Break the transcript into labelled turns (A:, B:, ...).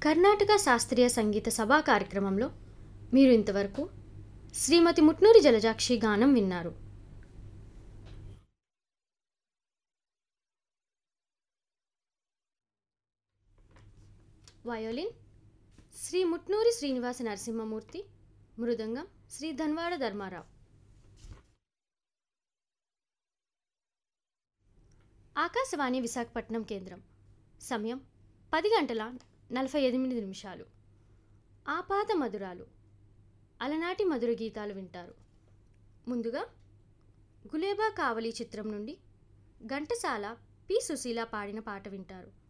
A: కర్ణాటక శాస్త్రీయ సంగీత సభా కార్యక్రమంలో మీరు ఇంతవరకు శ్రీమతి ముట్నూరి జలజాక్షి గానం విన్నారు వయోలిన్ శ్రీ ముట్నూరి శ్రీనివాస నరసింహమూర్తి మృదంగం శ్రీ ధన్వాడ ధర్మారావు ఆకాశవాణి విశాఖపట్నం కేంద్రం సమయం పది గంటల నలభై ఎనిమిది నిమిషాలు ఆపాత మధురాలు అలనాటి మధుర గీతాలు వింటారు ముందుగా గులేబా కావలి చిత్రం నుండి ఘంటసాల పి సుశీల పాడిన పాట వింటారు